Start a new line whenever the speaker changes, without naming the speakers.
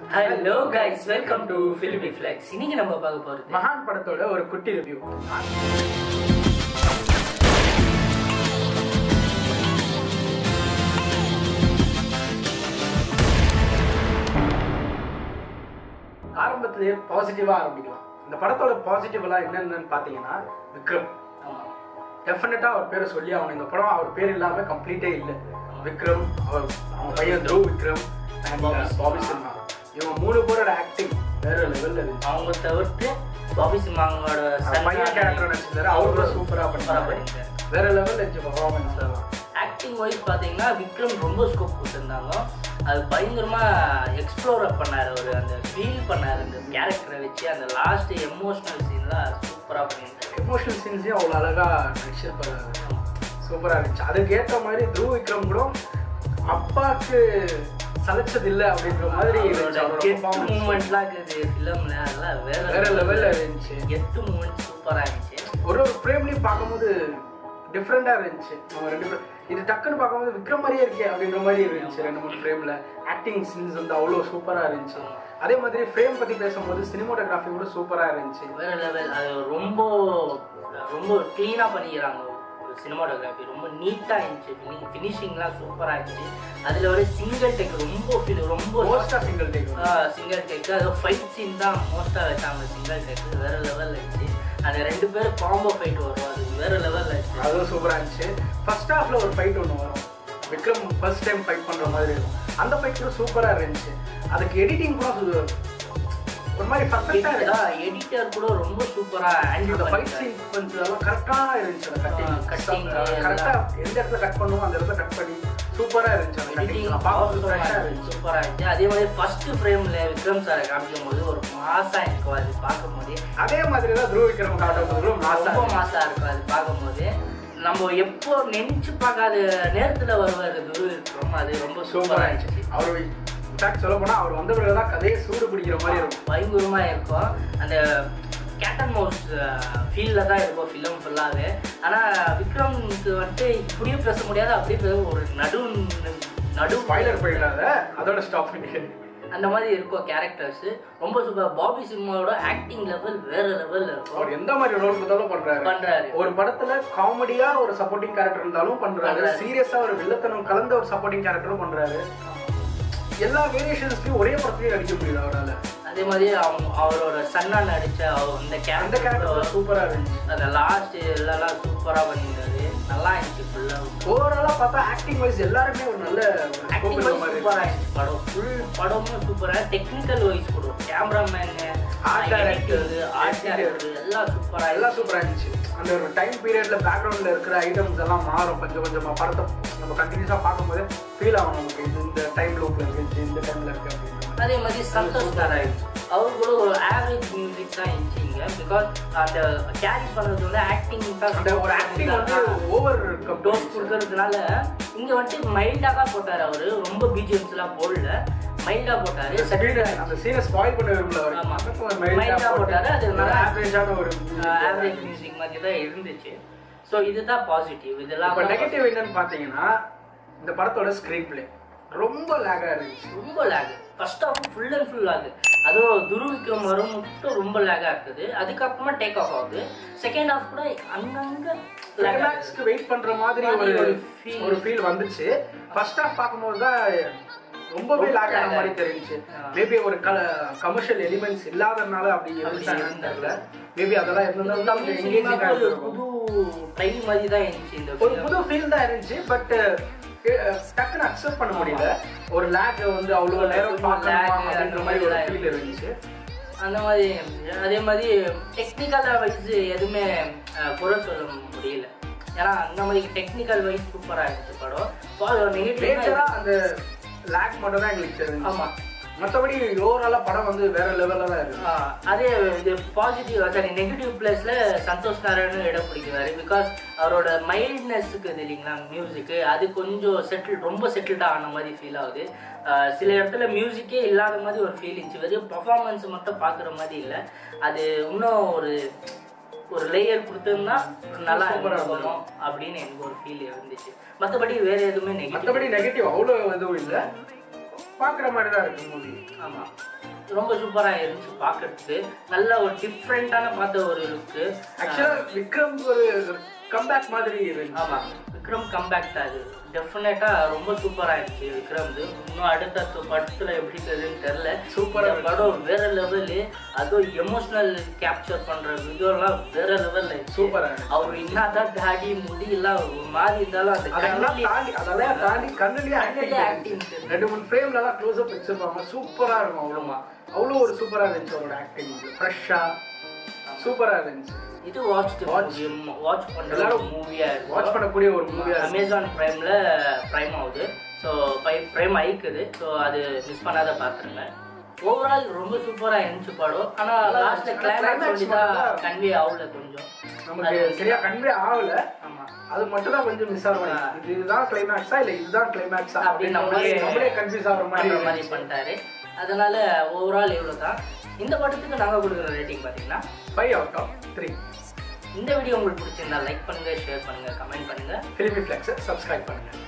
Hello guys welcome to Filmi Flex இன்னைக்கு நம்ம பார்க்க போறது
மகான் படத்தோட ஒரு குட்டி ரிவ்யூ ஆரம்பத்திலேயே பாசிட்டிவா ஆரம்பிக்கலாம் இந்த படத்தோட பாசிட்டிவ்லாம் என்னென்னு பார்த்தீங்கன்னா விக்ரம்
ஆமா
டெஃபினட்டா அவர் பேரை சொல்லி அவன் இந்த படம் அவர் பேர் இல்லாம கம்ப்ளீட்டே இல்லை விக்ரம் அவர் அவன் பையன் த்ரூ விக்ரம் and பாபி சின்ஹா இவங்க மூணு பேரோட ஆக்டிங் வேற லெவல்ல இருந்துச்சு
அவங்க தவிர்த்து பாபி சிம்மாங்கோட
அவன் பையன் கேரக்டர் நடிச்சிருந்தாரு அவர் கூட சூப்பரா பண்ணாரு
பண்ணிருந்தாரு
வேற லெவல்ல இருந்துச்சு பர்ஃபார்மன்ஸ் எல்லாம்
ஆக்டிங் வைஸ் பார்த்தீங்கன்னா விக்ரம் ரொம்ப ஸ்கோப் கொடுத்துருந்தாங்க அது பயங்கரமா எக்ஸ்ப்ளோர் பண்ணாரு அவர் அந்த ஃபீல் பண்ணாரு அந்த கேரக்டரை வச்சு அந்த லாஸ்ட் எமோஷனல் சீன்லாம் சூப்பராக பண்ணியிருந்தாரு
எமோஷனல் சீன்ஸையும் அவ்வளோ அழகா நடிச்சிருப்பாரு சூப்பரா இருந்துச்சு அதுக்கு ஏத்த மாதிரி த்ரூ விக்ரம் கூட அப்பாக்கு சலைச்சது இல்லை அப்படின்ற மாதிரி இருந்துச்சு
அவரோட
அவரோட
கெட்டு
performance.
மூமெண்ட்லாம் இருக்குது ஃபிலிம்ல அதெல்லாம் வேற
வேற லெவல்ல இருந்துச்சு
கெட்டு மூமெண்ட் சூப்பராக இருந்துச்சு
ஒரு ஒரு ஃப்ரேம்லையும் பார்க்கும்போது டிஃப்ரெண்டா இருந்துச்சு அவங்க ரெண்டு பேரும் இது டக்குன்னு பார்க்கும்போது விக்ரம் மாதிரியே இருக்கே அப்படின்ற மாதிரி இருந்துச்சு ரெண்டு மூணு ஃப்ரேம்ல ஆக்டிங் சீன்ஸ் வந்து அவ்வளோ சூப்பரா இருந்துச்சு அதே மாதிரி ஃப்ரேம் பத்தி பேசும்போது சினிமோட்டோகிராஃபி கூட சூப்பரா இருந்துச்சு
வேற லெவல் அது ரொம்ப ரொம்ப க்ளீனாக பண்ணிக்கிறாங்க சினிமாட்டோகிராஃபி ரொம்ப நீட்டாக இருந்துச்சு ஃபினிஷிங்லாம் சூப்பராக இருந்துச்சு அதில் ஒரு சிங்கிள் டெக் ரொம்ப feel- ரொம்ப
மோஸ்டா சிங்கிள் டேக்
சிங்கிள் டெக் அது ஃபைட் சீன் தான் மோஸ்ட்டாக வச்சாங்க சிங்கிள் டெக் வேற லெவலில் இருந்துச்சு அந்த ரெண்டு பேரும் காம்போ ஃபைட் வரும் அது வேற லெவலில் இருந்துச்சு
அதுவும் சூப்பரா இருந்துச்சு ஃபர்ஸ்ட் ஹாஃப்ல ஒரு ஃபைட் ஒன்று வரும் விக்ரம் ஃபர்ஸ்ட் டைம் ஃபைட் பண்ற மாதிரி இருக்கும் அந்த ஃபைட் கூட சூப்பரா இருந்துச்சு அதுக்கு எடிட்டிங் கூட சு- ஒரு மாதிரி பர்ஃபெக்டா இருந்துச்சு
எடிட்டர் கூட ரொம்ப சூப்பராக ஹேண்டில்
அந்த ஃபைட்
பண்ணிட்டாரு
சீன் கொஞ்சம் எல்லாம் கரெக்டா இருந்துச்சு அந்த
ஆ, cutting
கட்டிங் கரெக்டா எந்த இடத்துல கட் பண்ணுமோ அந்த இடத்துல கட் பண்ணி சூப்பரா இருந்துச்சு அந்த
எடிட்டிங்
கட்டிங் பார்க்கும்போது ஃப்ரெஷ்ஷா இருந்துச்சு
சூப்பராக இருந்துச்சு அதே மாதிரி ஃபர்ஸ்ட் ஃப்ரேமில் விக்ரம் சாரை காமிக்கும் போது ஒரு மாசா இருக்கும் அது பார்க்கும்போது
அதே மாதிரி தான் த்ருவ விக்ரம் காட்டும் மாசா
ரொம்ப மாசா இருக்கும் அது பார்க்கும்போது நம்ம எப்போ நினைச்சு பார்க்காத நேரத்துல வருவாரு குரு இருக்கிறோம் அது ரொம்ப
சூப்பரா
சூப்பரா
இருந்துச்சு
இருந்துச்சு
அவர் இன்ஃபேக்ட் சொல்ல போனா அவர் வந்த பிறகு தான் கதையை சூடு பிடிக்கிற மாதிரி இருக்கும்
பயங்கரமா இருக்கும் அந்த கேட் அண்ட் மவுஸ் ஃபீல்ல தான் இருக்கும் ஃபிலிம் ஃபுல்லாகவே ஆனால் விக்ரம்க்கு வந்துட்டு இப்படியே பேச முடியாது அப்படியே பேச ஒரு நடு நடு
ஸ்பாய்லர் போயிடாத அதோட ஸ்டாப் பண்ணி
அந்த மாதிரி இருக்கும் கேரக்டர்ஸ் ரொம்ப சூப்பர் பாபி சிம்மாவோட ஆக்டிங் லெவல் வேற லெவல்ல இருக்கும்
அவர் எந்த மாதிரி ரோல் கொடுத்தாலும் பண்றாரு
பண்றாரு
ஒரு படத்துல காமெடியா ஒரு சப்போர்ட்டிங் கேரக்டர் இருந்தாலும் பண்றாரு
பண்றாரு.
சீரியஸா ஒரு வில்லத்தனம் கலந்த ஒரு சப்போர்ட்டிங் கேரக்டரும் பண்றாரு எல்லா வேரியேஷன்ஸ்லயும் ஒரே படத்துலயும் நடிக்க முடியுது அவரால
அதே மாதிரி அவங்க அவரோட சன்னா நடிச்ச அவ- அந்த
அந்த
கேரக்டர்
கேரக்டர் சூப்பரா இருந்துச்சு
அந்த லாஸ்ட் எல்லாம் சூப்பரா பண்ணியிருந்தாரு நல்லா இருந்துச்சு ஃபுல்லா
ஓவராலா பார்த்தா ஆக்டிங் வைஸ் எல்லாருமே ஒரு நல்ல ஒரு scope
ஆக்டிங்
உள்ள
வைஸ்
மாதிரி
சூப்பரா இருந்துச்சு படம் ஃபுல் படமும் சூப்பரா டெக்னிக்கல் வைஸ் கூட cameraman
Art director,
art
editor.
Director எல்லாம் சூப்பரா
எல்லாம் சூப்பரா இருந்துச்சு அந்த ஒரு டைம் பீரியட்ல பேக்ரவுண்ட்ல இருக்கிற ஐட்டம்ஸ் எல்லாம் மாறும் கொஞ்சம் கொஞ்சமா படத்தை நம்ம கண்டினியூஸா பார்க்கும்போது ஃபீல் ஆகும் நமக்கு இது இந்த டைம் லூப்ல இருக்கு இந்த டைம்ல இருக்கு அப்படின்னு
அதே மாதிரி சந்தோஷ் நாராயண் அவர் கூட ஒரு ஆவரேஜ் மியூசிக் தான் இருந்துச்சுங்க பிகாஸ் அந்த கேரி பண்றது வந்து ஆக்டிங் தான்
அந்த ஒரு ஆக்டிங் வந்து ஓவர்
டோஸ் கொடுக்கறதுனால இங்க வந்துட்டு மைல்டா தான் போட்டாரு அவரு ரொம்ப பிஜிஎம்ஸ் எல்லாம் போடல மைல்டா போட்டாரு
அந்த சீனை ஸ்பாயில் பண்ண விரும்பல அவர்
ஆமா.
ஒரு
Mild ஆ
மைல்டா
போட்டாரு, அது நல்லா-
ஆவரேஜான ஒரு
ஆவரேஜ் மியூசிக் மாதிரி தான் இருந்துச்சு ஸோ இதுதான் பாசிட்டிவ் இதெல்லாம்
இப்போ நெகட்டிவ் என்னன்னு பாத்தீங்கன்னா இந்த படத்தோட ஸ்கிரீன் பிளே ரொம்ப லேகா இருந்துச்சு
ரொம்ப lag first half full and full ஆகுது அதுவும் துருவிக்ரம் வரும் மட்டும் ரொம்ப லேகா இருக்குது அதுக்கப்புறமா டேக் ஆஃப் ஆகுது செகண்ட் ஹாஃப் கூட அங்கங்க lag ஆகுது.
கிளைமேக்ஸ்க்கு வெயிட் பண்ற மாதிரி ஒரு
ஒரு feel.
ஒரு ஃபீல் வந்துச்சு ஃபர்ஸ்ட் ஹாஃப் பார்க்கும்போது தான் ரொம்பவே
ரொம்ப
லாக் ஆன
lag
மாதிரி
ஆயிடுச்சு.
தெரிஞ்சுச்சு
ஆ.
மேபி ஒரு கமர்ஷியல் எலிமெண்ட்ஸ் இல்லாதனால அப்படி இருந்தாங்கன்னு தெரியல மேபி அதெல்லாம் இருந்திருந்தா
தமிழ்
கொஞ்சம்
சினிமாவுக்கு
engaging-ஆ
ஒரு
இருந்திருக்கும்.
புது ட்ரை மாதிரி தான் இருந்துச்சு இந்த
ஒரு
film.
புது ஃபீல் தான் இருந்துச்சு பட் டக்குன்னு அக்செப்ட் பண்ண முடியல ஒரு லேக் வந்து அவ்வளவு நேரம்
lag,
பார்க்கணுமா
அந்த
அப்படின்ற மாதிரி ஒரு
மாதிரி
ஃபீல் இருந்துச்சு
அந்த மாதிரி இருந்துச்சு. அதே மாதிரி டெக்னிக்கல் வைஸ் எதுவுமே அஹ், குறை சொல்ல முடியல ஏன்னா அந்த மாதிரி டெக்னிக்கல் வைஸ் சூப்பரா இருந்துச்சு படம்
மேஜரா
நெகட்டிவ்
அந்த லேக் மட்டும் தான் எங்களுக்கு தெரிஞ்சு
ஆமா
மற்றபடி ஓவராலா படம் வந்து வேற லெவல்ல தான் இருக்கு
ஆஹ் அதே இது பாசிட்டிவ் சாரி நெகட்டிவ் பிளேஸ்ல சந்தோஷ் நாராயணும் இடம் பிடிக்கிறாரு பிகாஸ் அவரோட மைல்ட்னஸ்க்கு இது இல்லைங்களா மியூசிக்கு அது கொஞ்சம் செட்டில் ரொம்ப செட்டில்டாக ஆன மாதிரி ஃபீல் ஆகுது ஆஹ் சில இடத்துல மியூசிக்கே இல்லாத மாதிரி ஒரு ஃபீல் இருந்துச்சு வெறும் பர்ஃபார்மன்ஸ் மட்டும் பார்க்குற மாதிரி இல்லை அது இன்னும் ஒரு ஒரு லேயர் கொடுத்துருந்தா நல்லா
Super ஆ
இருக்கணும் அப்படின்னு எனக்கு ஒரு ஃபீல் இருந்துச்சு மற்றபடி வேற எதுவுமே நெகட்டிவ்
மற்றபடி நெகட்டிவ் அவ்வளோ எதுவும் இல்லை பார்க்குற மாதிரி தான் இருக்கு மூவி
ஆமாம் ரொம்ப சூப்பராக இருந்துச்சு பார்க்கறதுக்கு நல்ல ஒரு டிஃப்ரெண்ட்டான பார்த்த ஒரு லுக்கு
ஆக்சுவலா விக்ரம் ஒரு கம்பேக் மாதிரி இருந்துச்சு
ஆமாம் விக்ரம் கம்பேக் தான் அது டெஃபினட்டாக ரொம்ப சூப்பராக இருந்துச்சு விக்ரம் இன்னும் அடுத்த படத்தில் எப்படி இருக்குதுன்னு தெரில
Super ஆ
இந்த படம் வேற லெவலு அதுவும் எமோஷனல் கேப்சர் பண்ணுற வீடியோலாம் வேற லெவலில்
Super ஆ இருந்துச்சு.
அவர் என்னதான் தாடி முடியெல்லாம் ஒரு மாதிரி இருந்தாலும் அந்த
அதெல்லாம்
கண்ணுலயே-
தாண்டி அதெல்லாம் தாண்டி கண்ணுலயே
கண்ணுலயே
ஆக்டிங்
acting.
ரெண்டு மூணு ஃப்ரேம்ல எல்லாம் க்ளோஸ் அப் வச்சிருப்பாங்க சூப்பரா இருக்கும் அவ்வளோமா அவ்வளோ ஒரு சூப்பரா இருந்துச்சு அவரோட ஆக்டிங் ஃப்ரெஷ்ஷா சூப்பரா இருந்துச்சு
இது வாட்ச்
Watch.
வாட்ச் பண்ற
எல்லாரும்
மூவியா இருக்கு
வாட்ச் பண்ணக்கூடிய ஒரு மூவியா
அமேசான் பிரைம்ல பிரைம் ஆகுது ஸோ பிரைம் ஆயிக்குது ஸோ அது மிஸ் பண்ணாத பார்த்துருங்க ஓவரால் ரொம்ப சூப்பரா இருந்துச்சு படம் ஆனா லாஸ்ட்ல
ஆனா
கிளைமேக்ஸ்
climax
சொல்லி தான்
மட்டும்
கன்வே ஆகல கொஞ்சம்
நமக்கு சரியா கன்வே ஆகல
ஆமா
அது மட்டும் தான் கொஞ்சம் மிஸ் ஆகும் இது இதுதான் கிளைமேக்ஸா இல்ல இதுதான் கிளைமேக்ஸா
அப்படின்னு நம்மளே
நம்மளே கன்ஃபியூஸ் ஆகுற மாதிரி
பண்ற மாதிரி பண்ணிட்டாரு அதனால ஓவரால் இவ்வளோ தான் இந்த படத்துக்கு நாங்க கொடுக்குற ரேட்டிங் பார்த்தீங்கன்னா
ஃபைவ் அவுட் ஆஃப் த்ரீ
இந்த வீடியோ உங்களுக்கு பிடிச்சிருந்தா லைக் பண்ணுங்க ஷேர் பண்ணுங்க கமெண்ட் பண்ணுங்க
ஃபிலிமி ஃபிளெக்ஸை சப்ஸ்கிரைப் பண்ணுங்க